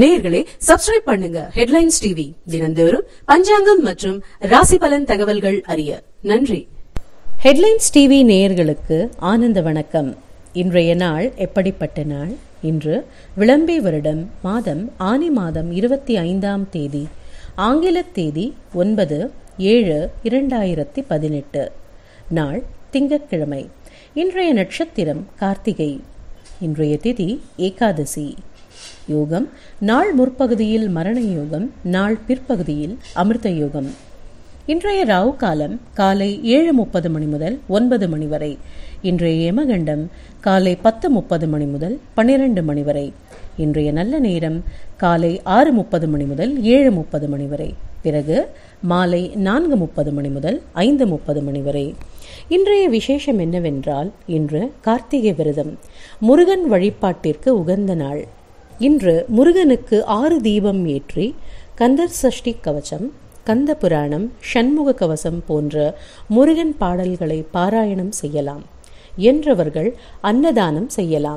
நேயர்களே சப்ஸ்கிரைப் பண்ணுங்க headlines TV தினந்தோறும் பஞ்சாங்கம் மற்றும் ராசி பலன் தகவல்கள் அறிய நன்றி ஹெட்லைன்ஸ் டிவி நேயர்களுக்கு ஆனந்த வணக்கம் இன்றைய நாள் எப்படிப்பட்ட நாள் இன்று விளம்பி வருடம் மாதம் ஆனி மாதம் இருபத்தி ஐந்தாம் தேதி ஆங்கில தேதி ஒன்பது ஏழு இரண்டாயிரத்தி பதினெட்டு நாள் திங்கட்கிழமை இன்றைய நட்சத்திரம் கார்த்திகை இன்றைய திதி ஏகாதசி யோகம் நாள் முற்பகுதியில் மரண யோகம் நாள் பிற்பகுதியில் அமிர்த யோகம் இன்றைய ராவு காலம் காலை ஏழு முப்பது மணி முதல் ஒன்பது மணி வரை இன்றைய யமகண்டம் காலை பத்து முப்பது மணி முதல் பன்னிரண்டு மணி வரை இன்றைய நல்ல நேரம் காலை ஆறு முப்பது மணி முதல் ஏழு முப்பது மணி வரை பிறகு மாலை நான்கு முப்பது மணி முதல் ஐந்து முப்பது மணி வரை இன்றைய விசேஷம் என்னவென்றால் இன்று கார்த்திகை விரதம் முருகன் வழிபாட்டிற்கு உகந்த நாள் இன்று முருகனுக்கு ஆறு தீபம் ஏற்றி கந்தர் சஷ்டி கவசம் கந்த புராணம் சண்முக கவசம் போன்ற முருகன் பாடல்களை பாராயணம் செய்யலாம் என்றவர்கள் அன்னதானம் செய்யலாம்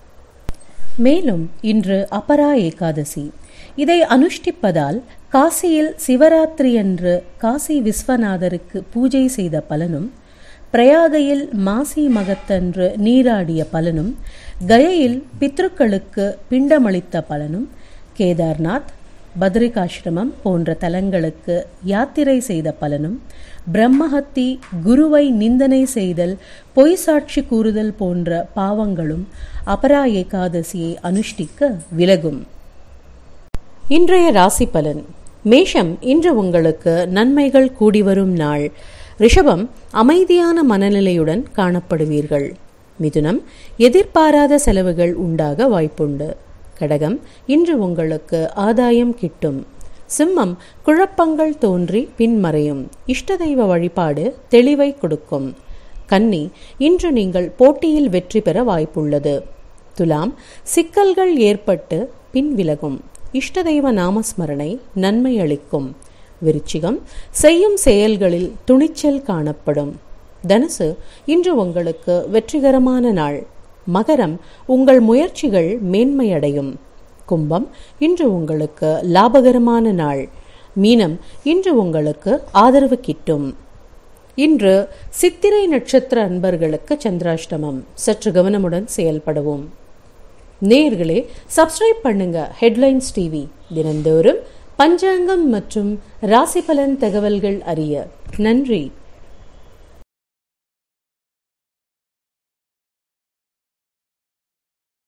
மேலும் இன்று அபரா ஏகாதசி இதை அனுஷ்டிப்பதால் காசியில் சிவராத்திரி அன்று காசி விஸ்வநாதருக்கு பூஜை செய்த பலனும் பிரயாகையில் மாசி மகத்தன்று நீராடிய பலனும் கயையில் பித்ருக்களுக்கு பிண்டமளித்த பலனும் கேதார்நாத் பத்ரிகாசிரமம் போன்ற தலங்களுக்கு யாத்திரை செய்த பலனும் பிரம்மஹத்தி குருவை நிந்தனை செய்தல் பொய் சாட்சி கூறுதல் போன்ற பாவங்களும் அபரா ஏகாதசியை அனுஷ்டிக்க விலகும் இன்றைய ராசி பலன் மேஷம் இன்று உங்களுக்கு நன்மைகள் கூடி வரும் நாள் ரிஷபம் அமைதியான மனநிலையுடன் காணப்படுவீர்கள் மிதுனம் எதிர்பாராத செலவுகள் உண்டாக வாய்ப்புண்டு கடகம் இன்று உங்களுக்கு ஆதாயம் கிட்டும் சிம்மம் குழப்பங்கள் தோன்றி பின்மறையும் இஷ்ட தெய்வ வழிபாடு தெளிவை கொடுக்கும் கன்னி இன்று நீங்கள் போட்டியில் வெற்றி பெற வாய்ப்புள்ளது துலாம் சிக்கல்கள் ஏற்பட்டு பின் விலகும் இஷ்ட தெய்வ நாமஸ்மரணை நன்மை அளிக்கும் விருச்சிகம் செய்யும் செயல்களில் துணிச்சல் காணப்படும் தனுசு இன்று உங்களுக்கு வெற்றிகரமான நாள் மகரம் உங்கள் முயற்சிகள் மேன்மையடையும் கும்பம் இன்று உங்களுக்கு லாபகரமான நாள் மீனம் இன்று உங்களுக்கு ஆதரவு கிட்டும் இன்று சித்திரை நட்சத்திர அன்பர்களுக்கு சந்திராஷ்டமம் சற்று கவனமுடன் செயல்படுவோம் நேயர்களே சப்ஸ்கிரைப் பண்ணுங்க ஹெட்லைன்ஸ் டிவி தினந்தோறும் பஞ்சாங்கம் மற்றும் ராசி பலன் தகவல்கள் அறிய நன்றி